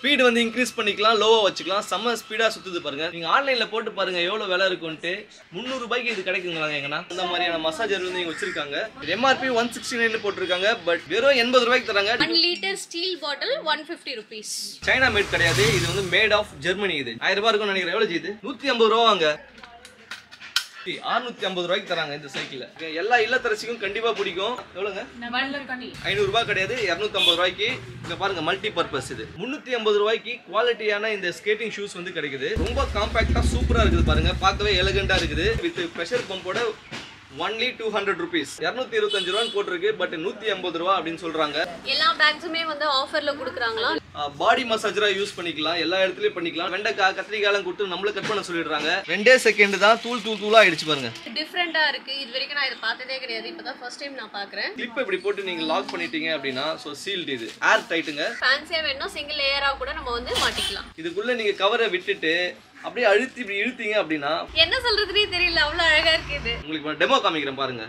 Speed வந்து increase பண்ணிக்கலாம் லோவா வச்சுக்கலாம் செம்ம ஸ்பீடா சுத்துது பாருங்க நீங்க ஆன்லைன்ல போட்டு பாருங்க எவ்வளவு விலை இருக்கும்ட்டு முந்நூறு ரூபாய்க்கு இது கிடைக்குங்களாங்க எங்கன்னா இந்த மாதிரியான மசாஜர் வந்து இங்க வச்சிருக்காங்க எம்ஆர்பி ஒன் சிக்ஸ்டி நைன் போட்டிருக்காங்க பட் வெறும் எண்பது ரூபாய்க்கு தராங்க one litre steel bottle one fifty rupees China made கிடையாது இது வந்து மேட் ஆஃப் ஜெர்மனி இது ஆயிரம் ரூபாய் இருக்கும்னு நினைக்கிறேன் எவ்வளவு இது நூத்தி ஐம்பது ரூபா வாங்க அறுநூத்தி ஐம்பது ரூபாய்க்கு தராங்க இந்த சைக்கிள் எல்லா இல்லத்தரசிக்கும் கண்டிப்பா பிடிக்கும் எவ்வளவுங்க ஐநூறு ரூபாய் கிடையாது இரநூத்தி ஐம்பது ரூபாய்க்கு இங்க பாருங்க மல்டி பர்பஸ் இது முன்னூத்தி ஐம்பது ரூபாய்க்கு குவாலிட்டியான இந்த ஸ்கேட்டிங் ஷூஸ் வந்து கிடைக்குது ரொம்ப காம்பாக்டா சூப்பரா இருக்குது பாருங்க பார்க்கவே எலகண்டா இருக்குது வித் ப்ரெஷர் பம்போட ஒன்லி டூ ஹண்ட்ரட் ருபீஸ் இரநூத்தி இருபத்தஞ்சு ரூபான்னு போட்டிருக்கு பட் நூத்தி ஐம்பது ரூபா அப்படின்னு சொல்றாங்க எல்லா பேக்ஸுமே வந்து ஆஃபர்ல கொடுக்குறாங்களா பாடி மசாஜரா யூஸ் பண்ணிக்கலாம் எல்லா இடத்துலயும் பண்ணிக்கலாம் வெண்டைக்காய் கத்திரிக்காயெல்லாம் கொடுத்து நம்மள கட் பண்ண சொல்லிடுறாங்க ரெண்டே செகண்ட் தான் தூள் தூள் தூளா ஆயிடுச்சு பாருங்க டிஃப்ரெண்டா இருக்கு இது வரைக்கும் நான் இதை பார்த்ததே கிடையாது இப்பதான் ஃபர்ஸ்ட் டைம் நான் பாக்குறேன் கிளிப் இப்படி போட்டு நீங்க லாக் பண்ணிட்டீங்க அப்படின்னா ஸோ சீல்டு இது ஏர் டைட்டுங்க ஃபேன்சியா வேணும் சிங்கிள் லேயரா கூட நம்ம வந்து மாட்டிக்கலாம் இதுக்குள்ள நீங்க கவரை விட்டுட்டு அப்படியே அழுத்தி இப்படி இழுத்தீங்க அப்படின்னா என்ன சொல்றதுனே தெரியல அவ்வளவு அழகா இருக்கு இது உங்களுக்கு டெமோ காமிக்கிறேன் பாருங்க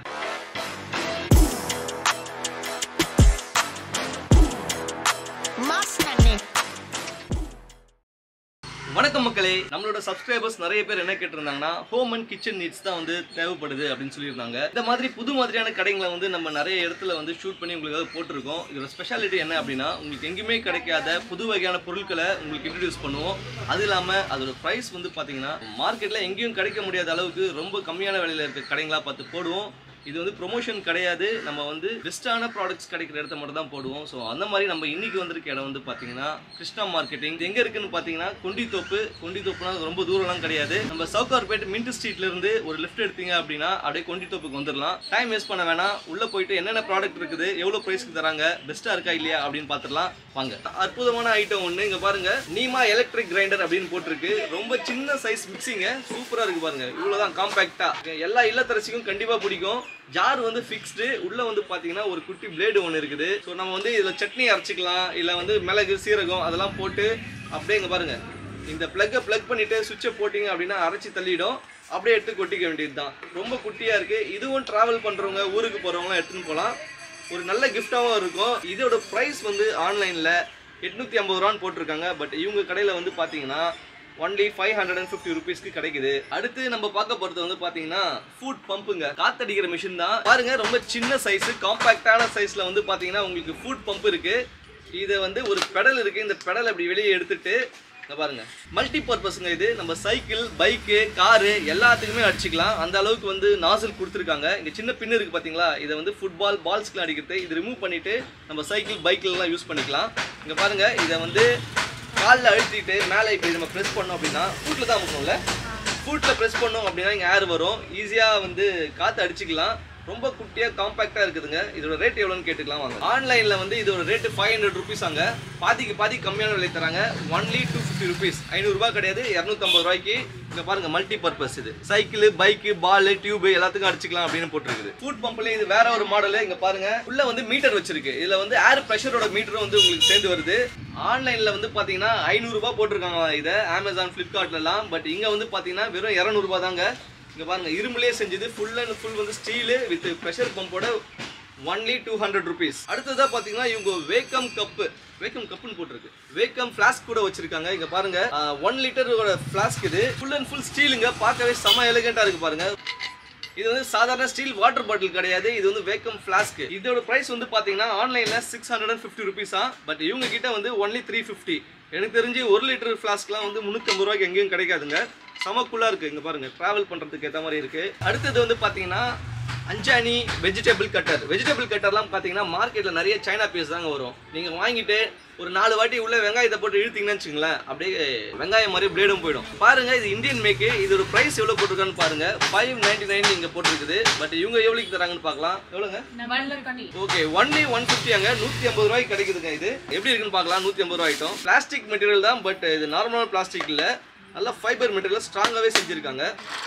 வணக்கம் மக்களே நம்மளோட சப்ஸ்கிரைபர்ஸ் நிறைய பேர் என்ன கேட்டிருந்தாங்கன்னா ஹோம் அண்ட் கிச்சன் நீட்ஸ் தான் வந்து தேவைப்படுது அப்படின்னு சொல்லியிருந்தாங்க இந்த மாதிரி புது மாதிரியான கடைங்களை வந்து நம்ம நிறைய இடத்துல வந்து ஷூட் பண்ணி உங்களுக்காக போட்டிருக்கோம் இதோட ஸ்பெஷாலிட்டி என்ன அப்படின்னா உங்களுக்கு எங்கேயுமே கிடைக்காத புது வகையான பொருட்களை உங்களுக்கு இன்ட்ரடியூஸ் பண்ணுவோம் அது இல்லாமல் அதோட ப்ரைஸ் வந்து பார்த்தீங்கன்னா மார்க்கெட்டில் எங்கேயும் கிடைக்க முடியாத அளவுக்கு ரொம்ப கம்மியான விலையில இருக்க கடைங்களா பார்த்து போடுவோம் இது வந்து ப்ரொமோஷன் கிடையாது நம்ம வந்து பெஸ்ட்டான ப்ராடக்ட்ஸ் கிடைக்கிற இடத்த மட்டும் தான் போடுவோம் ஸோ அந்த மாதிரி நம்ம இன்னைக்கு வந்திருக்க இடம் வந்து பார்த்தீங்கன்னா கிருஷ்ணா மார்க்கெட்டிங் இது எங்கே இருக்குன்னு பார்த்தீங்கன்னா கொண்டித்தோப்பு கொண்டித்தோப்புனா ரொம்ப தூரம்லாம் கிடையாது நம்ம சவுகார்பேட் மின்ட் ஸ்ட்ரீட்ல இருந்து ஒரு லிஃப்ட் எடுத்தீங்க அப்படின்னா அப்படியே கொண்டித்தோப்புக்கு வந்துடலாம் டைம் வேஸ்ட் பண்ண வேணாம் உள்ளே போயிட்டு என்னென்ன ப்ராடக்ட் இருக்குது எவ்வளோ ப்ரைஸ்க்கு தராங்க பெஸ்ட்டாக இருக்கா இல்லையா அப்படின்னு பார்த்துடலாம் வாங்க அற்புதமான ஐட்டம் ஒன்று இங்கே பாருங்க நீமா எலக்ட்ரிக் கிரைண்டர் அப்படின்னு போட்டிருக்கு ரொம்ப சின்ன சைஸ் மிக்சிங்க சூப்பராக இருக்கு பாருங்க இவ்வளோதான் காம்பேக்டா எல்லா இல்லத்தரசிக்கும் கண்டிப்பாக பிடிக்கும் ஜார் வந்து ஃபிக்ஸ்டு உள்ள வந்து பாத்தீங்கன்னா ஒரு குட்டி பிளேடு ஒன்று இருக்குது ஸோ நம்ம வந்து இதில் சட்னி அரைச்சிக்கலாம் இல்லை வந்து மிளகு சீரகம் அதெல்லாம் போட்டு அப்படியே இங்கே பாருங்க இந்த ப்ளக்கை ப்ளக் பண்ணிட்டு சுவிட்சை போட்டிங்க அப்படின்னா அரைச்சி தள்ளிடும் அப்படியே எடுத்து கொட்டிக்க வேண்டியது தான் ரொம்ப குட்டியாக இருக்குது இதுவும் ட்ராவல் பண்ணுறவங்க ஊருக்கு போகிறவங்களாம் எடுத்துன்னு போகலாம் ஒரு நல்ல கிஃப்டாகவும் இருக்கும் இதோட ப்ரைஸ் வந்து ஆன்லைனில் எட்நூற்றி ஐம்பது ரூபான்னு போட்டிருக்காங்க பட் இவங்க கடையில் வந்து பார்த்தீங்கன்னா only five hundred and fifty ருபீஸ்க்கு கிடைக்குது அடுத்து நம்ம பார்க்க போறது வந்து பாத்தீங்கன்னா ஃபுட் பம்புங்க காத்தடிக்கிற மிஷின் தான் பாருங்க ரொம்ப சின்ன சைஸ் காம்பாக்டான சைஸ்ல வந்து பாத்தீங்கன்னா உங்களுக்கு ஃபுட் பம்ப் இருக்கு இது வந்து ஒரு பெடல் இருக்கு இந்த பெடல் அப்படி வெளியே எடுத்துட்டு இங்க பாருங்க மல்டி பர்பஸ்ங்க இது நம்ம சைக்கிள் பைக்கு காரு எல்லாத்துக்குமே அடிச்சுக்கலாம் அந்த அளவுக்கு வந்து நாசல் கொடுத்துருக்காங்க இங்க சின்ன பின் இருக்கு பாத்தீங்களா இதை வந்து ஃபுட்பால் பால்ஸ்க்குலாம் அடிக்கிறது இது ரிமூவ் பண்ணிட்டு நம்ம சைக்கிள் பைக்லாம் யூஸ் பண்ணிக்கலாம் இங்க பாருங்க இதை வந்து காலில் அழுத்திட்டு மேலே இப்படி நம்ம ப்ரெஸ் பண்ணோம் அப்படின்னா ஃபுட்டில் தான் அமுக்கணும்ல ஃபுட்டில் ப்ரெஸ் பண்ணோம் அப்படின்னா இங்கே ஏர் வரும் ஈஸியாக வந்து காற்று அடிச்சுக்கலாம் ரொம்ப குட்டியாக காம்பாக்டாக இருக்குதுங்க இதோட ரேட் எவ்வளோன்னு கேட்டுக்கலாம் வாங்க ஆன்லைனில் வந்து இதோட ரேட்டு ஃபைவ் ஹண்ட்ரட் ருபீஸ் அங்க பாதிக்கு பாதி கம்மியான விலை தராங்க ஒன்லி டூ ஃபிஃப்டி ருபீஸ் ஐநூறுரூபா கிடையாது இரநூத்தம்பது ரூபாய்க்கு இங்க பாருங்க மல்டி பர்பஸ் இது சைக்கிள் பைக்கு பால் டியூப் எல்லாத்துக்கும் அடிச்சுக்கலாம் அப்படின்னு போட்டிருக்குது ஃபுட் பம்ப்ல இது வேற ஒரு மாடல் இங்க பாருங்க உள்ள வந்து மீட்டர் வச்சிருக்கு இதுல வந்து ஏர் ப்ரெஷரோட மீட்டரும் வந்து உங்களுக்கு சேர்ந்து வருது ஆன்லைன்ல வந்து பாத்தீங்கன்னா ஐநூறு ரூபாய் போட்டிருக்காங்க இதை அமேசான் ஃபிளிப்கார்ட்ல எல்லாம் பட் இங்க வந்து பாத்தீங்கன்னா வெறும் இரநூறுபா தாங்க இங்க பாருங்க இரும்புலயே செஞ்சது ஃபுல் அண்ட் ஃபுல் வந்து ஸ்டீலு வித் ப்ரெஷர் பம்போட ஒன்லி டூ ஹண்ட்ரட் ருபீஸ் அடுத்ததா பாத்தீங்கன்னா இவங்க வேக்கம் கப்பு வேக்கம் கப்புன்னு போட்டிருக்கு வேக்கம் ஃபிளாஸ்க் கூட வச்சிருக்காங்க இங்க பாருங்க ஒன் லிட்டரோட ஃபிளாஸ்க் இது ஃபுல் அண்ட் ஃபுல் ஸ்டீலுங்க பார்க்கவே செம எலிகண்டா இருக்கு பாருங்க இது வந்து சாதாரண ஸ்டீல் வாட்டர் பாட்டில் கிடையாது இது வந்து வேக்கம் ஃபிளாஸ்க் இதோட பிரைஸ் வந்து பாத்தீங்கன்னா ஆன்லைன்ல சிக்ஸ் ஹண்ட்ரட் அண்ட் ஃபிஃப்டி ருபீஸா பட் இவங்க கிட்ட வந்து ஒன்லி த்ரீ ஃபிஃப்டி எனக்கு தெரிஞ்சு ஒரு லிட்டர் ஃபிளாஸ்க்லாம் வந்து முந்நூற்றம்பது ரூபாய்க்கு எங்கேயும் கிடைக்காதுங்க சமக்குள்ளா இருக்கு இங்க பாருங்க டிராவல் பண்றதுக்கு ஏற்ற மாதிரி இருக்கு அடுத்தது வந்து பாத்தீங்கன்னா அஞ்சானி வெஜிடபிள் கட்டர் வெஜிடபிள் கட்டர்லாம் பார்த்தீங்கன்னா மார்க்கெட்டில் நிறைய சைனா பீஸ் தாங்க வரும் நீங்கள் வாங்கிட்டு ஒரு நாலு வாட்டி உள்ள வெங்காயத்தை போட்டு இழுத்தீங்கன்னு வச்சுங்களேன் அப்படியே வெங்காயம் மாதிரி பிளேடும் போயிடும் பாருங்க இது இந்தியன் மேக்கு இதோட ப்ரைஸ் எவ்வளோ போட்டிருக்கான்னு பாருங்க ஃபைவ் நைன்டி நைன் இங்கே போட்டிருக்குது பட் இவங்க எவ்வளோக்கு தராங்கன்னு பார்க்கலாம் எவ்வளோங்க ஓகே ஒன்லி ஒன் ஃபிஃப்டி அங்க நூற்றி ஐம்பது ரூபாய்க்கு கிடைக்குதுங்க இது எப்படி இருக்குன்னு பார்க்கலாம் நூற்றி ஐம்பது ரூபாய் ஐட்டம் பிளாஸ்டிக் மெட்டீரியல் தான் பட் இது நார்மலான பிளாஸ்டிக் இல்லை நல்லா ஃபைபர் மெட்டீரியல் ஸ்ட்ராங்காகவே செஞ்சுருக்காங்க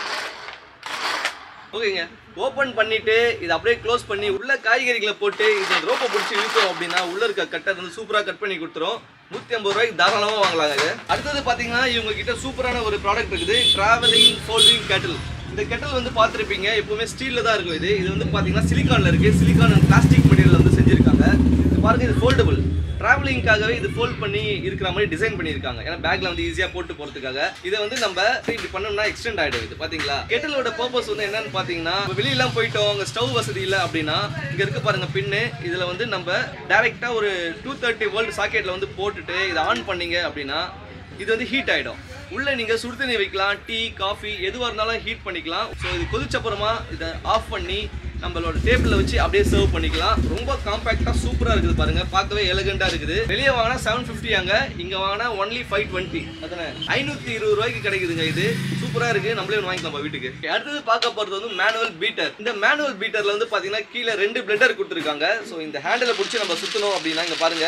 ஓகேங்க ஓப்பன் பண்ணிட்டு இதை அப்படியே க்ளோஸ் பண்ணி உள்ள காய்கறிகளை போட்டு இதை ரோப்பை பிடிச்சி இழுத்தோம் அப்படின்னா உள்ள இருக்க கட்டர் வந்து சூப்பராக கட் பண்ணி கொடுத்துரும் நூற்றி ஐம்பது ரூபாய்க்கு தாராளமாக வாங்கலாங்க இது அடுத்தது பார்த்தீங்கன்னா இவங்க கிட்ட சூப்பரான ஒரு ப்ராடக்ட் இருக்குது டிராவலிங் ஃபோல்டிங் கேட்டில் இந்த கெட்டல் வந்து பார்த்துருப்பீங்க எப்பவுமே ஸ்டீல்ல தான் இருக்கும் இது இது வந்து பார்த்தீங்கன்னா சிலிக்கான்ல இருக்கு சிலிக்கான் அண்ட் பிளாஸ்டிக் மெட்டீரியல் வந்து செஞ்சிருக்காங்க இது பாருங்க இது ஃபோல்டபுள் டிராவலிங்காகவே இது ஃபோல்ட் பண்ணி இருக்கிற மாதிரி டிசைன் பண்ணியிருக்காங்க ஏன்னா பேக்ல வந்து ஈஸியாக போட்டு போறதுக்காக இதை வந்து நம்ம இப்படி பண்ணோம்னா எக்ஸ்டெண்ட் ஆயிடும் இது பாத்தீங்களா கெட்டலோட பர்பஸ் வந்து என்னன்னு பாத்தீங்கன்னா இப்ப வெளியெல்லாம் போயிட்டோம் அங்க ஸ்டவ் வசதி இல்லை அப்படின்னா இங்க இருக்கு பாருங்க பின்னு இதுல வந்து நம்ம டைரக்டா ஒரு டூ தேர்ட்டி வோல்ட் சாக்கெட்ல வந்து போட்டுட்டு இதை ஆன் பண்ணீங்க அப்படின்னா இது வந்து ஹீட் ஆயிடும் உள்ள நீங்க சுடு தண்ணி வைக்கலாம் டீ காஃபி எதுவா இருந்தாலும் ஹீட் பண்ணிக்கலாம் ஸோ இது கொதிச்ச அப்புறமா இதை ஆஃப் பண்ணி நம்மளோட டேபிள்ல வச்சு அப்படியே சர்வ் பண்ணிக்கலாம் ரொம்ப காம்பாக்டா சூப்பரா இருக்குது பாருங்க பார்க்கவே எலகண்டா இருக்குது வெளியே வாங்கினா செவன் ஃபிஃப்டி அங்க இங்க வாங்கினா ஒன்லி ஃபைவ் டுவெண்ட்டி அதானே ஐநூத்தி இருபது ரூபாய்க்கு கிடைக்குதுங்க இது சூப்பரா இருக்கு நம்மளே ஒன்று வாங்கிக்கலாம் நம்ம வீட்டுக்கு Okay, அடுத்தது பார்க்க போறது வந்து மேனுவல் பீட்டர் இந்த மேனுவல் பீட்டர்ல வந்து பாத்தீங்கன்னா கீழே ரெண்டு பிளெண்டர் கொடுத்துருக்காங்க ஸோ இந்த ஹேண்டில் பிடிச்சி நம்ம சுத்தணும் அப்படின்னா இங்க பாருங்க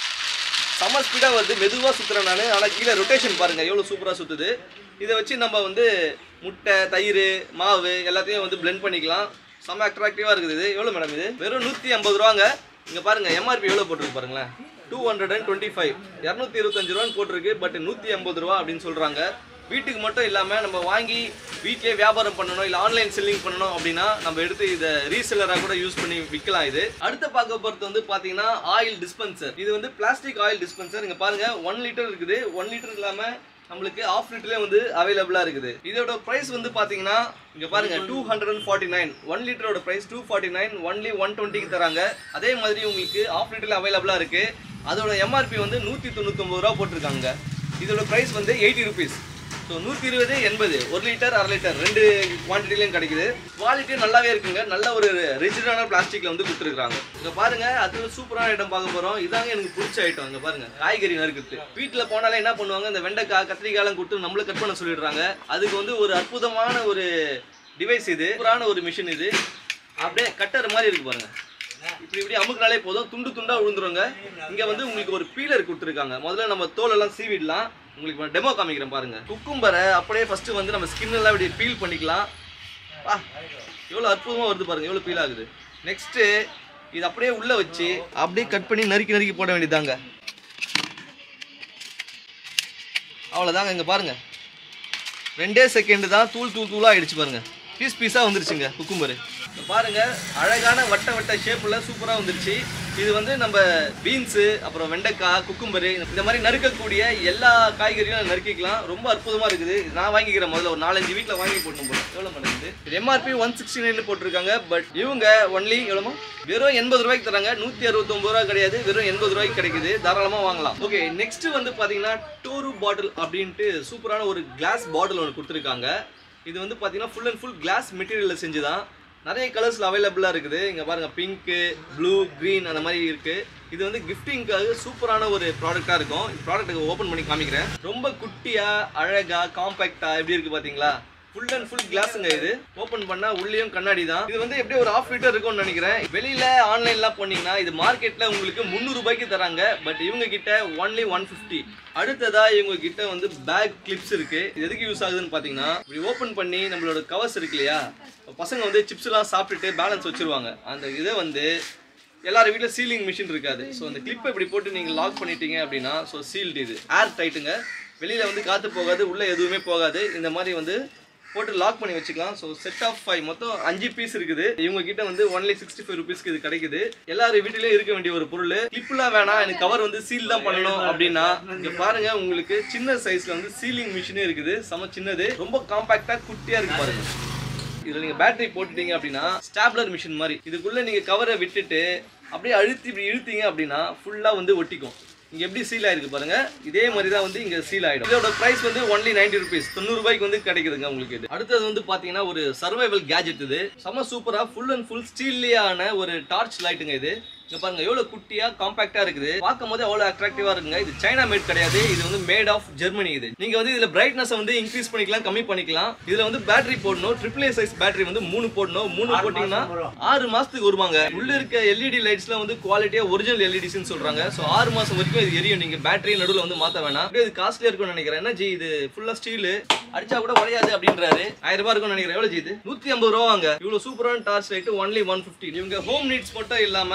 செம்ம ஸ்பீடாக வருது மெதுவாக சுற்றுறேன் நான் ஆனால் கீழே ரொட்டேஷன் பாருங்கள் எவ்வளோ சூப்பராக சுற்றுது இதை வச்சு நம்ம வந்து முட்டை தயிர் மாவு எல்லாத்தையும் வந்து blend பண்ணிக்கலாம் செம்ம அட்ராக்டிவாக இருக்குது இது எவ்வளோ மேடம் இது வெறும் நூற்றி ஐம்பது ரூபாங்க இங்கே பாருங்கள் எம்ஆர்பி எவ்வளோ போட்டிருக்கு பாருங்களேன் two hundred and twenty five இரநூத்தி இருபத்தஞ்சு ரூபான்னு போட்டிருக்கு பட் நூற்றி ஐம்பது ரூபா அப்படின்னு சொல்கிறாங்க வீட்டுக்கு மட்டும் இல்லாமல் நம்ம வாங்கி வீட்டிலே வியாபாரம் பண்ணணும் இல்லை ஆன்லைன் செல்லிங் பண்ணணும் அப்படின்னா நம்ம எடுத்து இதை ரீசெல்லராக கூட யூஸ் பண்ணி விற்கலாம் இது அடுத்த பார்க்க போகிறது வந்து பார்த்தீங்கன்னா ஆயில் டிஸ்பென்சர் இது வந்து பிளாஸ்டிக் ஆயில் டிஸ்பென்சர் இங்கே பாருங்க ஒன் லிட்டர் இருக்குது ஒன் லிட்டர் இல்லாமல் நம்மளுக்கு ஆஃப் லிட்டர்லேயே வந்து அவைலபிளாக இருக்குது இதோட ப்ரைஸ் வந்து பார்த்தீங்கன்னா இங்கே பாருங்க two hundred and forty nine one லிட்டரோட price two forty nine only one டுவெண்ட்டிக்கு தராங்க அதே மாதிரி உங்களுக்கு ஆஃப் லிட்டரில் அவைலபிளாக இருக்குது அதோட எம்ஆர்பி வந்து நூற்றி தொண்ணூத்தொம்பது ரூபா போட்டிருக்காங்க இதோட ப்ரைஸ் வந்து எயிட்டி ருபீஸ் ஸோ நூற்றி இருபது எண்பது ஒரு லிட்டர் அரை லிட்டர் ரெண்டு குவான்டிட்டிலையும் கிடைக்குது குவாலிட்டி நல்லாவே இருக்குங்க நல்ல ஒரு ரிஜிடான பிளாஸ்டிக்ல வந்து கொடுத்துருக்காங்க இங்க பாருங்க அது சூப்பரான ஐட்டம் பார்க்க போறோம் இதாங்க எனக்கு பிடிச்ச ஐட்டம் இங்க பாருங்க காய்கறி நறுக்குது வீட்டில் போனாலே என்ன பண்ணுவாங்க இந்த வெண்டைக்காய் கத்திரிக்காயெல்லாம் கொடுத்து நம்மள கட் பண்ண சொல்லிடுறாங்க அதுக்கு வந்து ஒரு அற்புதமான ஒரு டிவைஸ் இது சூப்பரான ஒரு மிஷின் இது அப்படியே கட்டர் மாதிரி இருக்கு பாருங்க இப்படி இப்படி அமுக்குனாலே போதும் துண்டு துண்டா விழுந்துருங்க இங்க வந்து உங்களுக்கு ஒரு பீலர் கொடுத்துருக்காங்க முதல்ல நம்ம தோல் எல்லாம் சீவிடலாம் உங்களுக்கு டெமோ காமிக்கிறேன் பாருங்க குக்கும்பரை அப்படியே ஃபர்ஸ்ட் வந்து நம்ம ஸ்கின் எல்லாம் இப்படி பீல் பண்ணிக்கலாம் பா எவ்வளோ அற்புதமா வருது பாருங்க எவ்வளோ பீல் ஆகுது நெக்ஸ்ட் இது அப்படியே உள்ள வச்சு அப்படியே கட் பண்ணி நறுக்கி நறுக்கி போட வேண்டியதாங்க அவ்வளோதாங்க இங்க பாருங்க ரெண்டே செகண்ட் தான் தூள் தூள் தூளா ஆயிடுச்சு பாருங்க பீஸ் பீஸா வந்துருச்சுங்க குக்கும்பரு இப்ப பாருங்க அழகான வட்ட வட்ட ஷேப்ல சூப்பரா வந்துருச்சு இது வந்து நம்ம பீன்ஸு அப்புறம் வெண்டைக்காய் குக்கும்பரு இந்த மாதிரி நறுக்கக்கூடிய எல்லா காய்கறியும் நறுக்கிக்கலாம் ரொம்ப அற்புதமா இருக்குது இது நான் வாங்கிக்கிறேன் முதல்ல ஒரு நாலஞ்சு வீட்டில் வாங்கி போடணும் போல எவ்வளோ பண்ணுது இது எம்ஆர்பி ஒன் சிக்ஸ்டி நைன் போட்டிருக்காங்க பட் இவங்க ஒன்லி எவ்வளோமா வெறும் எண்பது ரூபாய்க்கு தராங்க நூற்றி அறுபத்தொம்பது ரூபா கிடையாது வெறும் எண்பது ரூபாய்க்கு கிடைக்குது தாராளமாக வாங்கலாம் ஓகே நெக்ஸ்ட் வந்து பார்த்தீங்கன்னா டோரு பாட்டில் அப்படின்ட்டு சூப்பரான ஒரு கிளாஸ் பாட்டில் ஒன்று கொடுத்துருக்காங்க இது வந்து பார்த்தீங்கன்னா ஃபுல் அண்ட் ஃபுல் கிளாஸ் மெட்டீரியலில் செஞ்சு தான் நிறைய கலர்ஸில் அவைலபிளாக இருக்குது இங்கே பாருங்கள் பிங்க்கு ப்ளூ க்ரீன் அந்த மாதிரி இருக்குது இது வந்து கிஃப்டிங்காக சூப்பரான ஒரு ப்ராடக்டாக இருக்கும் இந்த ப்ராடக்ட்டை ஓப்பன் பண்ணி காமிக்கிறேன் ரொம்ப குட்டியாக அழகாக காம்பேக்டாக எப்படி இருக்குது பார்த்தீங்களா ஃபுல் அண்ட் ஃபுல் கிளாஸுங்க இது ஓப்பன் பண்ணா உள்ளேயும் கண்ணாடி தான் இது வந்து எப்படி ஒரு ஆஃப் லிட்டர் இருக்கும்னு நினைக்கிறேன் வெளியில ஆன்லைன்லாம் போனீங்கன்னா இது மார்க்கெட்ல உங்களுக்கு முந்நூறு ரூபாய்க்கு தராங்க பட் இவங்க கிட்ட ஒன்லி ஒன் ஃபிஃப்டி அடுத்ததா இவங்க கிட்ட வந்து பேக் கிளிப்ஸ் இருக்கு இது எதுக்கு யூஸ் ஆகுதுன்னு பாத்தீங்கன்னா இப்படி ஓப்பன் பண்ணி நம்மளோட கவர்ஸ் இருக்கு இல்லையா இப்ப பசங்க வந்து சிப்ஸ் எல்லாம் சாப்பிட்டுட்டு பேலன்ஸ் வச்சிருவாங்க அந்த இதை வந்து எல்லார் வீட்டில் சீலிங் மிஷின் இருக்காது ஸோ அந்த கிளிப்பை இப்படி போட்டு நீங்கள் லாக் பண்ணிட்டீங்க அப்படின்னா ஸோ சீல்டு இது ஏர் டைட்டுங்க வெளியில் வந்து காற்று போகாது உள்ளே எதுவுமே போகாது இந்த மாதிரி வந்து போட்டு லாக் பண்ணி வச்சுக்கலாம் ஸோ செட் ஆஃப் ஃபைவ் மொத்தம் அஞ்சு பீஸ் இருக்குது இவங்க கிட்ட வந்து ஒன்லி சிக்ஸ்டி ஃபைவ் ருபீஸ்க்கு இது கிடைக்குது எல்லாரும் வீட்டிலேயே இருக்க வேண்டிய ஒரு பொருள் கிளிப்லாம் வேணாம் எனக்கு கவர் வந்து சீல் தான் பண்ணணும் அப்படின்னா இங்க பாருங்க உங்களுக்கு சின்ன சைஸ்ல வந்து சீலிங் மிஷினே இருக்குது செம சின்னது ரொம்ப காம்பாக்டா குட்டியா இருக்கு பாருங்க இதுல நீங்க பேட்டரி போட்டுட்டீங்க அப்படின்னா ஸ்டாப்லர் மிஷின் மாதிரி இதுக்குள்ள நீங்க கவரை விட்டுட்டு அப்படியே அழுத்தி இப்படி இழுத்தீங்க அப்படின்னா ஃபுல்லா வந்து ஒட்டிக்கும் இங்க எப்படி சீல் ஆயிருக்கு பாருங்க இதே மாதிரி தான் வந்து இங்க சீல் ஆயிடும் இதோட பிரைஸ் வந்து ஒன்லி நைன்டி ருபீஸ் தொண்ணூறு ரூபாய்க்கு வந்து கிடைக்குதுங்க உங்களுக்கு இது அடுத்தது வந்து பாத்தீங்கன்னா ஒரு சர்வைவல் கேஜெட் இது செம சூப்பரா ஃபுல் அண்ட் ஃபுல் ஸ்டீல்லியான ஒரு டார்ச் லைட்டுங்க இது இங்க பாருங்க எவ்வளவு குட்டியா காம்பாக்டா இருக்குது பார்க்கும் போது அவ்வளவு அட்ராக்டிவா இருக்குங்க இது சைனா மேட் கிடையாது இது வந்து மேட் ஆஃப் ஜெர்மனி இது நீங்க வந்து இதுல பிரைட்னஸ் வந்து இன்க்ரீஸ் பண்ணிக்கலாம் கம்மி பண்ணிக்கலாம் இதுல வந்து பேட்டரி போடணும் ட்ரிபிள் ஏ சைஸ் பேட்டரி வந்து மூணு போடணும் மூணு போட்டீங்கன்னா ஆறு மாசத்துக்கு வருவாங்க உள்ள இருக்க எல்இடி லைட்ஸ்ல வந்து குவாலிட்டியா ஒரிஜினல் எல்இடிஸ்னு சொல்றாங்க சோ ஆறு மாசம் வரைக்கும் இது எரியும் நீங்க பேட்டரி நடுவுல வந்து மாத்த வேணாம் அப்படியே இது காஸ்ட்லியா இருக்கும்னு நினைக்கிறேன் என்ன ஜி இது ஃபுல்லா ஸ்டீல் அடிச்சா கூட உடையாது அப்படின்றாரு ஆயிரம் ரூபாய் இருக்கும்னு நினைக்கிறேன் எவ்வளவு ஜி இது நூத்தி ஐம்பது ரூபா வாங்க இவ்வளவு சூப்பரான torch light only one fifty இவங்க ஹோம் நீட்ஸ் மட்டும் இல்லாம இந்த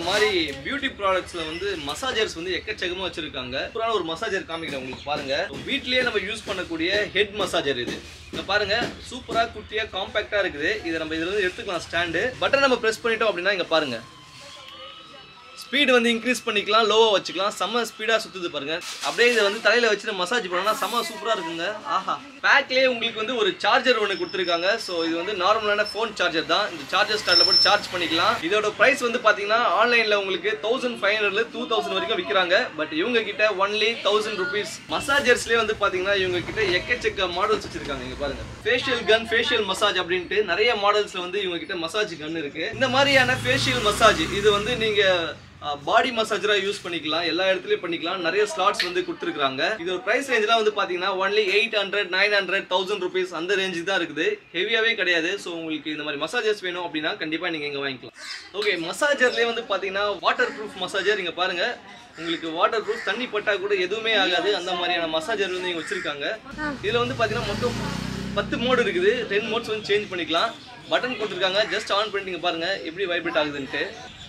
மாதிரி பியூட்டி ப்ராடக்ட்ஸ்ல வந்து மசாஜர்ஸ் வந்து எக்கச்சக்கமா வச்சிருக்காங்க சூப்பரான ஒரு மசாஜர் காமிக்கிறேன் உங்களுக்கு பாருங்க வீட்லயே நம்ம யூஸ் பண்ணக்கூடிய ஹெட் மசாஜர் இது இங்க பாருங்க சூப்பரா குட்டியா காம்பாக்டா இருக்குது இதை நம்ம இதுல இருந்து எடுத்துக்கலாம் ஸ்டாண்டு பட்டன் நம்ம பிரஸ் பண்ணிட்டோம் அப்படின்னா இங்க பாருங்க ஸ்பீடு வந்து இன்க்ரீஸ் பண்ணிக்கலாம் லோவாக வச்சுக்கலாம் செம்ம ஸ்பீடாக சுற்றுது பாருங்க அப்படியே இதை வந்து தலையில் வச்சுட்டு மசாஜ் பண்ணோம்னா செம்ம சூப்பராக இருக்குங்க ஆஹா பேக்லேயே உங்களுக்கு வந்து ஒரு சார்ஜர் ஒன்று கொடுத்துருக்காங்க ஸோ இது வந்து நார்மலான ஃபோன் சார்ஜர் தான் இந்த சார்ஜர் ஸ்டார்ட்ல போட்டு சார்ஜ் பண்ணிக்கலாம் இதோட ப்ரைஸ் வந்து பார்த்தீங்கன்னா ஆன்லைனில் உங்களுக்கு தௌசண்ட் ஃபைவ் ஹண்ட்ரட்ல டூ தௌசண்ட் வரைக்கும் விற்கிறாங்க பட் இவங்க கிட்ட ஒன்லி தௌசண்ட் ருபீஸ் மசாஜர்ஸ்லேயே வந்து பார்த்தீங்கன்னா இவங்க கிட்ட எக்கச்சக்க மாடல்ஸ் வச்சிருக்காங்க இங்க பாருங்க ஃபேஷியல் கன் ஃபேஷியல் மசாஜ் அப்படின்ட்டு நிறைய மாடல்ஸ்ல வந்து இவங்க கிட்ட மசாஜ் கன் இருக்கு இந்த மாதிரியான ஃபேஷியல் மசாஜ் இது வந்து நீங்க பாடி மசாஜரா யூஸ் பண்ணிக்கலாம் எல்லா இடத்துலயும் பண்ணிக்கலாம் நிறைய ஸ்லாட்ஸ் வந்து கொடுத்துருக்காங்க இது ஒரு பிரைஸ் ரேஞ்ச்லாம் வந்து பாத்தீங்கன்னா only eight hundred nine hundred thousand rupees அந்த ரேஞ்சு தான் இருக்குது ஹெவியாவே கிடையாது ஸோ உங்களுக்கு இந்த மாதிரி மசாஜர்ஸ் வேணும் அப்படின்னா கண்டிப்பா நீங்க இங்க வாங்கிக்கலாம் ஓகே மசாஜர்லயே வந்து பாத்தீங்கன்னா வாட்டர் ப்ரூஃப் மசாஜர் இங்க பாருங்க உங்களுக்கு வாட்டர் ப்ரூஃப் தண்ணி பட்டா கூட எதுவுமே ஆகாது அந்த மாதிரியான மசாஜர் வந்து இங்க வச்சிருக்காங்க இதுல வந்து பாத்தீங்கன்னா மொத்தம் பத்து மோடு இருக்குது டென் மோட்ஸ் வந்து சேஞ்ச் பண்ணிக்கலாம் பட்டன் போட்டிருக்காங்க ஜஸ்ட் ஆன் பண்ணிட்டு இங்க பாருங்க எப்படி வைப்ரேட் ஆகுதுன்ட்டு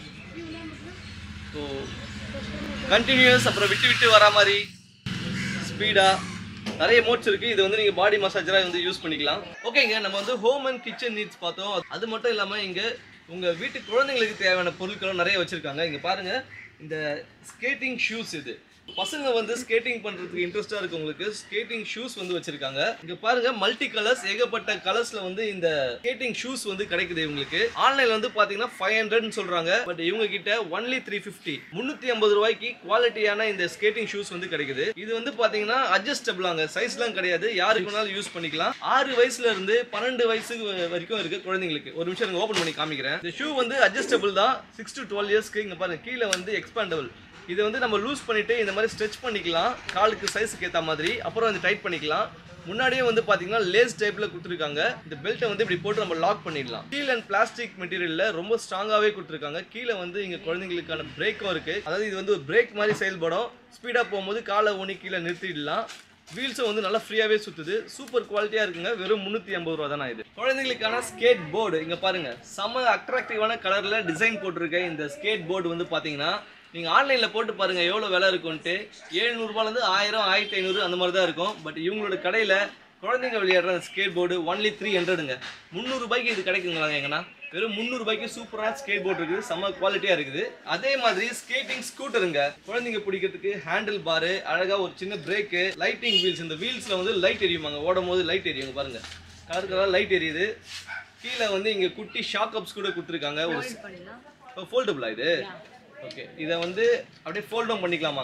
ஸோ கண்டினியூஸ் அப்புறம் விட்டு விட்டு வர மாதிரி ஸ்பீடாக நிறைய மோட்ஸ் இருக்குது இது வந்து நீங்கள் பாடி மசாஜராக வந்து யூஸ் பண்ணிக்கலாம் ஓகேங்க நம்ம வந்து ஹோம் அண்ட் கிச்சன் நீட்ஸ் பார்த்தோம் அது மட்டும் இல்லாமல் இங்கே உங்கள் வீட்டு குழந்தைங்களுக்கு தேவையான பொருட்களும் நிறைய வச்சுருக்காங்க இங்கே பாருங்கள் இந்த ஸ்கேட்டிங் ஷூஸ் இது பசங்க வந்து ஸ்கேட்டிங் பண்றதுக்கு இன்ட்ரெஸ்டா இருக்கவங்களுக்கு ஸ்கேட்டிங் ஷூஸ் வந்து வச்சிருக்காங்க இங்க பாருங்க மல்டி கலர்ஸ் ஏகப்பட்ட கலர்ஸ்ல வந்து இந்த ஸ்கேட்டிங் ஷூஸ் வந்து கிடைக்குது இவங்களுக்கு ஆன்லைன்ல வந்து பாத்தீங்கன்னா ஃபைவ் ஹண்ட்ரட்னு சொல்றாங்க பட் இவங்க கிட்ட ஒன்லி த்ரீ ஃபிஃப்டி முன்னூத்தி ஐம்பது ரூபாய்க்கு குவாலிட்டியான இந்த ஸ்கேட்டிங் ஷூஸ் வந்து கிடைக்குது இது வந்து பாத்தீங்கன்னா அட்ஜஸ்டபிளாங்க சைஸ்லாம் கிடையாது யாருக்கு வேணாலும் யூஸ் பண்ணிக்கலாம் ஆறு வயசுல இருந்து பன்னெண்டு வயசு வரைக்கும் இருக்கு குழந்தைங்களுக்கு ஒரு நிமிஷம் எனக்கு ஓபன் பண்ணி காமிக்கிறேன் இந்த ஷூ வந்து அட்ஜஸ்டபிள் தான் சிக்ஸ் டு டுவெல் இயர்ஸ்க்கு இங்க பாருங்க கீழே வந்து எக்ஸ்பாண்டபிள் இதை வந்து நம்ம லூஸ் பண்ணிட்டு இந்த மாதிரி ஸ்ட்ரெச் பண்ணிக்கலாம் காலுக்கு சைஸுக்கு ஏற்ற மாதிரி அப்புறம் வந்து டைட் பண்ணிக்கலாம் முன்னாடியே வந்து பாத்தீங்கன்னா லேஸ் டைப்ல கொடுத்துருக்காங்க இந்த பெல்ட்டை வந்து இப்படி போட்டு நம்ம லாக் பண்ணிடலாம் ஸ்டீல் அண்ட் பிளாஸ்டிக் மெட்டீரியல்ல ரொம்ப ஸ்ட்ராங்காவே கொடுத்துருக்காங்க கீழே வந்து இங்க குழந்தைங்களுக்கான பிரேக்கும் இருக்கு அதாவது இது வந்து ஒரு பிரேக் மாதிரி செயல்படும் ஸ்பீடா போகும்போது காலை ஊனி கீழே நிறுத்திடலாம் வீல்ஸும் வந்து நல்லா ஃப்ரீயாவே சுத்துது சூப்பர் குவாலிட்டியா இருக்குங்க வெறும் முந்நூற்றி ஐம்பது ரூபா தானே இது குழந்தைங்களுக்கான ஸ்கேட் போர்டு இங்க பாருங்க செம அட்ராக்டிவான கலர்ல டிசைன் போட்டிருக்க இந்த ஸ்கேட் போர்டு வந்து பாத்தீங்கன்னா நீங்க ஆன்லைன்ல போட்டு பாருங்க எவ்வளவு விலை இருக்கும்ட்டு எழுநூறுபாலேருந்து ஆயிரம் ஆயிரத்தி ஐநூறு அந்த மாதிரி தான் இருக்கும் பட் இவங்களோட கடையில குழந்தைங்க விளையாடுற ஸ்கேட் போர்டு ஒன்லி த்ரீ ஹண்ட்ரடுங்க முந்நூறுபாய்க்கு இது கிடைக்குங்களா எங்கன்னா வெறும் முந்நூறுபாய்க்கு சூப்பரான ஸ்கேட் போர்டு இருக்குது செம்ம குவாலிட்டியா இருக்குது அதே மாதிரி ஸ்கேட்டிங் ஸ்கூட்டருங்க குழந்தைங்க பிடிக்கிறதுக்கு ஹேண்டில் பாரு அழகா ஒரு சின்ன பிரேக்கு லைட்டிங் வீல்ஸ் இந்த வீல்ஸ்ல வந்து லைட் எரியுமாங்க ஓடும் போது லைட் எரியுங்க பாருங்க கலர் கலர் லைட் எரியுது கீழே வந்து இங்க குட்டி ஷாக் அப்ஸ் கூட கொடுத்துருக்காங்க ஒரு ஃபோல்டபுளா இது ஓகே இதை வந்து அப்படியே ஃபோல்டும் பண்ணிக்கலாமாங்க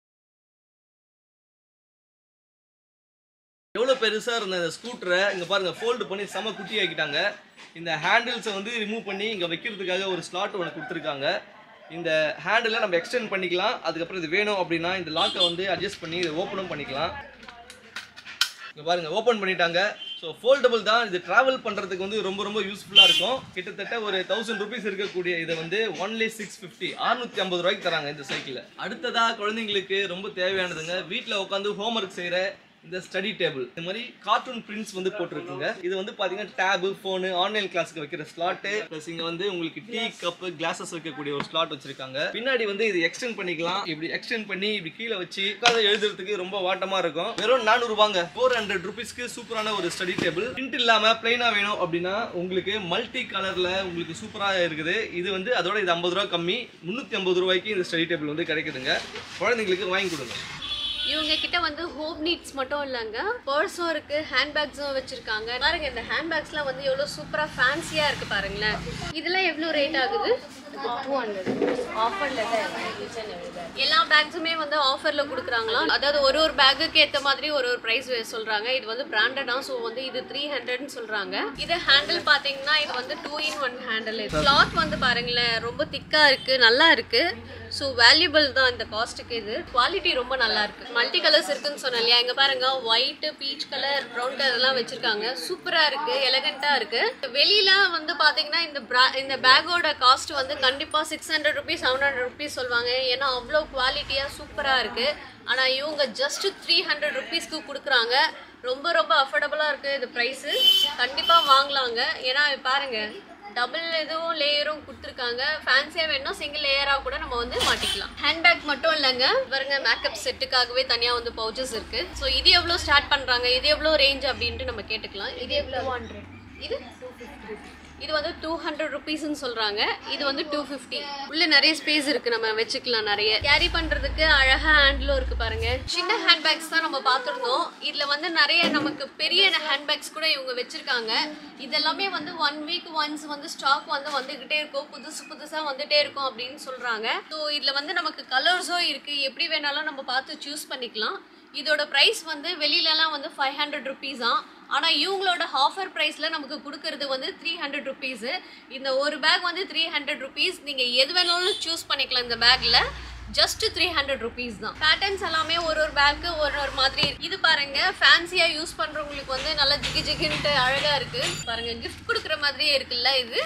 எவ்வளோ பெருசாக இருந்த இந்த ஸ்கூட்டரை இங்கே பாருங்க ஃபோல்டு பண்ணி செம குட்டி ஆக்கிட்டாங்க இந்த ஹேண்டில்ஸை வந்து ரிமூவ் பண்ணி இங்கே வைக்கிறதுக்காக ஒரு ஸ்லாட் ஒன்று கொடுத்துருக்காங்க இந்த ஹேண்டிலை நம்ம எக்ஸ்டெண்ட் பண்ணிக்கலாம் அதுக்கப்புறம் இது வேணும் அப்படின்னா இந்த லாக்கை வந்து அட்ஜஸ்ட் பண்ணி இதை ஓப்பனும் பண்ணிக்கலாம் இங்க பாருங்க ஓப்பன் பண்ணிட்டாங்க ஸோ ஃபோல்டபுள் தான் இது டிராவல் பண்ணுறதுக்கு வந்து ரொம்ப ரொம்ப யூஸ்ஃபுல்லாக இருக்கும் கிட்டத்தட்ட ஒரு தௌசண்ட் ருபீஸ் இருக்கக்கூடிய இதை வந்து ஒன்லி சிக்ஸ் ஃபிஃப்டி அறுநூத்தி ஐம்பது ரூபாய்க்கு தராங்க இந்த சைக்கிளில் அடுத்ததாக குழந்தைங்களுக்கு ரொம்ப தேவையானதுங்க வீட்டில் உட்காந்து ஹோம்ஒர்க் செய்கிற இந்த ஸ்டடி டேபிள் இந்த மாதிரி கார்ட்டூன் பிரிண்ட்ஸ் வந்து போட்டிருக்குங்க இது வந்து பாத்தீங்கன்னா டேபு ஃபோனு ஆன்லைன் கிளாஸ்க்கு வைக்கிற ஸ்லாட்டு ப்ளஸ் இங்க வந்து உங்களுக்கு டீ கப் கிளாஸஸ் வைக்கக்கூடிய ஒரு ஸ்லாட் வச்சிருக்காங்க பின்னாடி வந்து இது எக்ஸ்டெண்ட் பண்ணிக்கலாம் இப்படி எக்ஸ்டெண்ட் பண்ணி இப்படி கீழே வச்சு உட்காந்து எழுதுறதுக்கு ரொம்ப வாட்டமா இருக்கும் வெறும் நானூறு ரூபாங்க ஃபோர் ஹண்ட்ரட் ருபீஸ்க்கு சூப்பரான ஒரு ஸ்டடி டேபிள் பிரிண்ட் இல்லாம பிளைனா வேணும் அப்படின்னா உங்களுக்கு மல்டி கலர்ல உங்களுக்கு சூப்பரா இருக்குது இது வந்து அதோட இது ஐம்பது ரூபா கம்மி முந்நூற்றி ஐம்பது ரூபாய்க்கு இந்த ஸ்டடி டேபிள் வந்து கிடைக்குதுங்க குழந்தைங்களுக்கு வாங்கி கொடுங்க இவங்க கிட்ட வந்து ஹோம் நீட்ஸ் மட்டும் இல்லைங்க பர்ஸும் இருக்கு ஹேண்ட்பேக்ஸும் வச்சிருக்காங்க பாருங்க இந்த ஹேண்ட்பேக்ஸ்லாம் வந்து எவ்வளோ சூப்பரா ஃபேன்சியா இருக்கு பாருங்களேன் இதெல்லாம் எவ்வளோ ரேட் ஆகுது டூ ஹண்ட்ரட் ஆஃபரில் தான் கிச்சன் எவ்ரிவேர் எல்லா பேக்ஸுமே வந்து ஆஃபர்ல கொடுக்குறாங்களா அதாவது ஒரு ஒரு பேக்குக்கு ஏத்த மாதிரி ஒரு ஒரு பிரைஸ் சொல்றாங்க இது வந்து பிராண்டடா ஸோ வந்து இது த்ரீ ஹண்ட்ரட்னு சொல்றாங்க இது ஹேண்டில் பாத்தீங்கன்னா இது வந்து two in one handle cloth வந்து பாருங்களேன் ரொம்ப திக்கா இருக்கு நல்லா இருக்கு ஸோ வேல்யூபிள் தான் இந்த காஸ்ட்டுக்கு இது குவாலிட்டி ரொம்ப நல்லா இருக்கு மல்டி கலர்ஸ் இருக்குன்னு சொன்னேன் இல்லையா இங்க பாருங்க white peach colour brown colour எல்லாம் வச்சிருக்காங்க சூப்பரா இருக்கு எலகண்டா இருக்கு வெளியில வந்து பாத்தீங்கன்னா இந்த bra- இந்த பேக்கோட காஸ்ட் வந்து கண்டிப்பா six hundred rupees seven hundred rupees சொல்லுவாங்க ஏன்னா அவ்வளோ குவாலிட்டியா சூப்பரா இருக்கு ஆனா இவங்க ஜஸ்ட் த்ரீ ஹண்ட்ரட் ருபீஸ்க்கு கொடுக்குறாங்க ரொம்ப ரொம்ப அஃபோர்டபுளா இருக்கு இது ப்ரைஸ் கண்டிப்பா வாங்கலாங்க ஏன்னா பாருங்க டபுள் இதுவும் லேயரும் கொடுத்துருக்காங்க ஃபேன்சியாக வேணும்னா சிங்கிள் லேயராக கூட நம்ம வந்து மாட்டிக்கலாம் ஹேண்ட்பேக் மட்டும் இல்லைங்க பாருங்க மேக்கப் செட்டுக்காகவே தனியாக வந்து பவுச்சஸ் இருக்கு ஸோ இது எவ்வளோ ஸ்டார்ட் பண்ணுறாங்க இது எவ்வளோ ரேஞ்ச் அப்படின்ட்டு நம்ம கேட்டுக்கலாம் இது எவ்வளோ ஹண்ட்ரட் இது இது வந்து டூ ஹண்ட்ரட் ருபீஸ்ன்னு சொல்றாங்க இது வந்து டூ ஃபிஃப்டி உள்ள நிறைய ஸ்பேஸ் இருக்கு நம்ம வச்சுக்கலாம் நிறைய கேரி பண்றதுக்கு அழகா ஹேண்ட்லும் இருக்கு பாருங்க சின்ன ஹேண்ட்பேக்ஸ் தான் நம்ம பார்த்துருந்தோம் இதுல வந்து நிறைய நமக்கு பெரிய ஹேண்ட்பேக்ஸ் கூட இவங்க வச்சிருக்காங்க இதெல்லாமே வந்து ஒன் வீக் ஒன்ஸ் வந்து ஸ்டாக் வந்து வந்துகிட்டே இருக்கும் புதுசு புதுசா வந்துட்டே இருக்கும் அப்படின்னு சொல்றாங்க ஸோ இதுல வந்து நமக்கு கலர்ஸும் இருக்கு எப்படி வேணாலும் நம்ம பார்த்து சூஸ் பண்ணிக்கலாம் இதோட ப்ரைஸ் வந்து வெளியிலலாம் வந்து ஃபைவ் ஹண்ட்ரட் ருபீஸ் தான் ஆனால் இவங்களோட ஆஃபர் ப்ரைஸில் நமக்கு கொடுக்கறது வந்து த்ரீ ஹண்ட்ரட் ருபீஸு இந்த ஒரு பேக் வந்து த்ரீ ஹண்ட்ரட் ருபீஸ் நீங்கள் எது வேணாலும் சூஸ் பண்ணிக்கலாம் இந்த பேக்கில் ஜஸ்ட் த்ரீ ஹண்ட்ரட் ருபீஸ் தான் பேட்டர்ன்ஸ் எல்லாமே ஒரு ஒரு பேக்கு ஒரு ஒரு மாதிரி இருக்கு. இது பாருங்க ஃபேன்சியாக யூஸ் பண்ணுறவங்களுக்கு வந்து நல்லா ஜிகி ஜிகின்ட்டு அழகாக இருக்கு பாருங்க கிஃப்ட் கொடுக்குற மாதிரியே இருக்குல்ல இது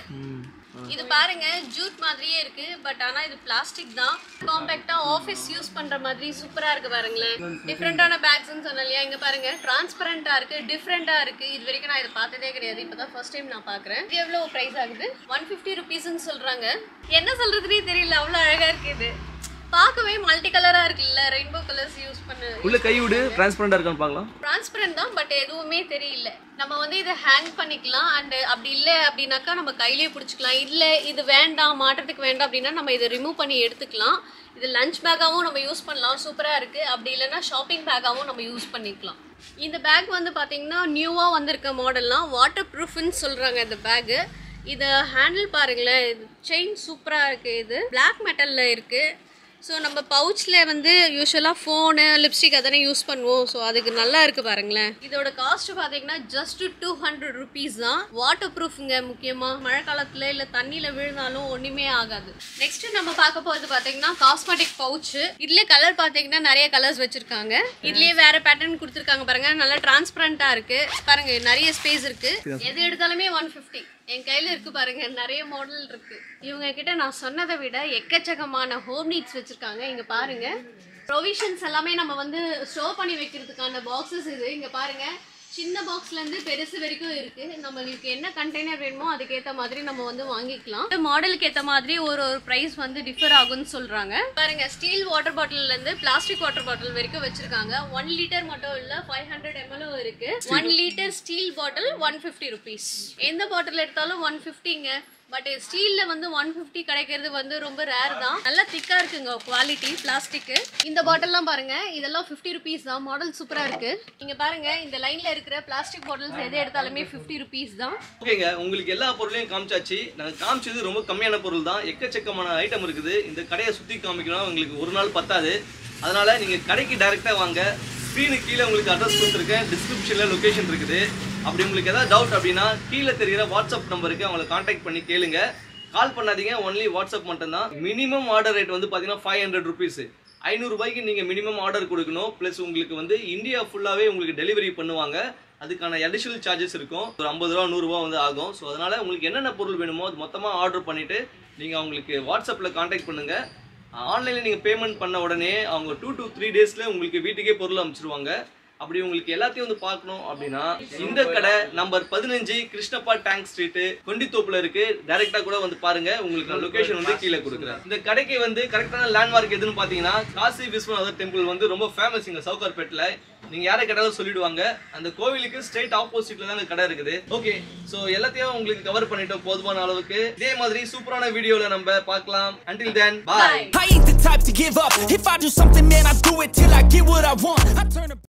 இது பாருங்க ஜூட் மாதிரியே இருக்கு பட் ஆனா இது பிளாஸ்டிக் தான் காம்பேக்டா ஆஃபீஸ் யூஸ் பண்ற மாதிரி சூப்பரா இருக்கு பாருங்களேன் டிஃப்ரெண்டான பேக்ஸ்னு சொன்னேன் இல்லையா இங்க பாருங்க டிரான்ஸ்பரண்டா இருக்கு டிஃப்ரெண்டா இருக்கு இது வரைக்கும் நான் இதை பார்த்ததே கிடையாது இப்பதான் ஃபர்ஸ்ட் டைம் நான் பாக்குறேன் இது எவ்வளவு பிரைஸ் ஆகுது ஒன் ஃபிஃப்டி ருபீஸ்ன்னு சொல்றாங்க என்ன சொல்றதுனே தெரியல அவ்வளவு அழகா இருக்கு இது பார்க்கவே மல்டி கலரா இருக்குல்ல ரெயின்போ கலர்ஸ் யூஸ் பண்ண உள்ள கை விடு டிரான்ஸ்பரண்டா இருக்கான்னு பார்க்கலாம் டிரான்ஸ்பரண்ட் தான் பட் எதுவுமே தெரியல நம்ம வந்து இதை ஹேங் பண்ணிக்கலாம் அண்ட் அப்படி இல்லை அப்படின்னாக்கா நம்ம கையிலேயே பிடிச்சிக்கலாம் இல்லை இது வேண்டாம் மாட்டுறதுக்கு வேண்டாம் அப்படின்னா நம்ம இதை ரிமூவ் பண்ணி எடுத்துக்கலாம் இது லஞ்ச் பேக்காகவும் நம்ம யூஸ் பண்ணலாம் சூப்பராக இருக்குது அப்படி இல்லைன்னா ஷாப்பிங் பேக்காகவும் நம்ம யூஸ் பண்ணிக்கலாம் இந்த பேக் வந்து பார்த்தீங்கன்னா நியூவாக வந்திருக்க மாடல்லாம் வாட்டர் ப்ரூஃப்னு சொல்கிறாங்க இந்த பேக்கு இதை ஹேண்டில் பாருங்களேன் இது செயின் சூப்பராக இருக்குது இது பிளாக் மெட்டலில் இருக்குது ஸோ நம்ம பவுச்சில் வந்து யூஸ்வலாக ஃபோனு லிப்ஸ்டிக் அதனை யூஸ் பண்ணுவோம் ஸோ அதுக்கு நல்லா இருக்குது பாருங்களேன் இதோட காஸ்ட் பார்த்தீங்கன்னா ஜஸ்ட் டூ ஹண்ட்ரட் ருபீஸ் தான் வாட்டர் ப்ரூஃப்ங்க முக்கியமாக மழை காலத்தில் இல்லை தண்ணியில் விழுந்தாலும் ஒன்றுமே ஆகாது நெக்ஸ்ட் நம்ம பார்க்க போகிறது பார்த்தீங்கன்னா காஸ்மெட்டிக் பவுச்சு இதுல கலர் பார்த்தீங்கன்னா நிறைய கலர்ஸ் வச்சிருக்காங்க இதுலயே வேற பேட்டர்ன் கொடுத்துருக்காங்க பாருங்க நல்லா டிரான்ஸ்பரண்டா இருக்கு பாருங்க நிறைய ஸ்பேஸ் இருக்கு எது எடுத்தாலுமே ஒன் ஃபிஃப்டி என் கையில இருக்கு பாருங்க நிறைய மாடல் இருக்கு இவங்க கிட்ட நான் சொன்னதை விட எக்கச்சக்கமான ஹோம் நீட்ஸ் வச்சிருக்காங்க இங்க பாருங்க ப்ரொவிஷன்ஸ் எல்லாமே நம்ம வந்து ஸ்டோர் பண்ணி வைக்கிறதுக்கான பாக்ஸஸ் இது இங்க பாருங்க சின்ன பாக்ஸ்ல இருந்து பெருசு வரைக்கும் இருக்கு நம்மளுக்கு என்ன கண்டெய்னர் வேணுமோ அதுக்கேத்த மாதிரி நம்ம வந்து வாங்கிக்கலாம் மாடலுக்கு ஏத்த மாதிரி ஒரு ஒரு பிரைஸ் வந்து டிஃபர் ஆகும்னு சொல்றாங்க பாருங்க ஸ்டீல் வாட்டர் பாட்டில்ல இருந்து பிளாஸ்டிக் வாட்டர் பாட்டில் வரைக்கும் வச்சிருக்காங்க ஒன் லிட்டர் மட்டும் இல்ல ஃபைவ் ஹண்ட்ரட் எம்எலும் இருக்கு one litre steel bottle one fifty rupees எந்த பாட்டில் எடுத்தாலும் ஒன் ஃபிஃப்டிங்க பட் ஸ்டீல்ல வந்து ஒன் ஃபிஃப்டி கிடைக்கிறது வந்து ரொம்ப ரேர் தான் நல்லா திக்கா இருக்குங்க குவாலிட்டி பிளாஸ்டிக் இந்த பாட்டில்லாம் பாருங்க இதெல்லாம் ஃபிஃப்டி ருபீஸ் தான் மாடல் சூப்பரா இருக்கு நீங்க பாருங்க இந்த லைன்ல இருக்கிற பிளாஸ்டிக் பாட்டில்ஸ் எது எடுத்தாலுமே ஃபிஃப்டி ருபீஸ் தான் ஓகேங்க உங்களுக்கு எல்லா பொருளையும் காமிச்சாச்சு நாங்கள் காமிச்சது ரொம்ப கம்மியான பொருள் தான் எக்கச்சக்கமான ஐட்டம் இருக்குது இந்த கடையை சுற்றி காமிக்கணும் உங்களுக்கு ஒரு நாள் பத்தாது அதனால நீங்கள் கடைக்கு டைரெக்டாக வாங்க ஸ்க்ரீனுக்கு கீழே உங்களுக்கு அட்ரஸ் கொடுத்துருக்கேன் டிஸ்கிரிப்ஷனில் லொகேஷன் இருக்குது அப்படி உங்களுக்கு ஏதாவது டவுட் அப்படின்னா கீழே தெரிகிற வாட்ஸ்அப் நம்பருக்கு அவங்கள காண்டாக்ட் பண்ணி கேளுங்க கால் பண்ணாதீங்க ஒன்லி வாட்ஸ்அப் மட்டும்தான் மினிமம் ஆர்டர் ரேட் வந்து பார்த்தீங்கன்னா ஃபைவ் ஹண்ட்ரட் ருபீஸ் ஐநூறுரூபாய்க்கு நீங்கள் மினிமம் ஆர்டர் கொடுக்கணும் ப்ளஸ் உங்களுக்கு வந்து இந்தியா ஃபுல்லாகவே உங்களுக்கு டெலிவரி பண்ணுவாங்க அதுக்கான அடிஷனல் சார்ஜஸ் இருக்கும் ஒரு ஐம்பது ரூபா நூறுரூவா வந்து ஆகும் ஸோ அதனால் உங்களுக்கு என்னென்ன பொருள் வேணுமோ அது மொத்தமாக ஆர்டர் பண்ணிவிட்டு நீங்கள் அவங்களுக்கு வாட்ஸ்அப்பில் காண்டாக்ட் பண்ணுங்கள் ஆன்லைனில் நீங்கள் பேமெண்ட் பண்ண உடனே அவங்க டூ to த்ரீ டேஸில் உங்களுக்கு வீட்டுக்கே பொருள் அனுப்பிச்சிருவாங்க அப்படி உங்களுக்கு எல்லாத்தையும் வந்து பார்க்கணும் அப்படின்னா இந்த கடை நம்பர் பதினஞ்சு கிருஷ்ணப்பா டேங்க் ஸ்ட்ரீட் கொண்டித்தோப்புல இருக்கு டைரக்டா கூட வந்து பாருங்க உங்களுக்கு நான் லொகேஷன் வந்து கீழே கொடுக்குறேன் இந்த கடைக்கு வந்து கரெக்டான லேண்ட்மார்க் எதுன்னு பாத்தீங்கன்னா காசி விஸ்வநாதர் டெம்பிள் வந்து ரொம்ப ஃபேமஸ் இங்க சவுகார்பேட்டில் நீங்க யாரை கேட்டாலும் சொல்லிடுவாங்க அந்த கோவிலுக்கு ஸ்ட்ரெயிட் ஆப்போசிட்ல தான் இந்த கடை இருக்குது ஓகே சோ எல்லாத்தையும் உங்களுக்கு கவர் பண்ணிட்டோம் போதுமான அளவுக்கு இதே மாதிரி சூப்பரான வீடியோல நம்ம பார்க்கலாம் until then bye I ain't the type to give up. If I do something, man, I do it till I get what I want. I turn a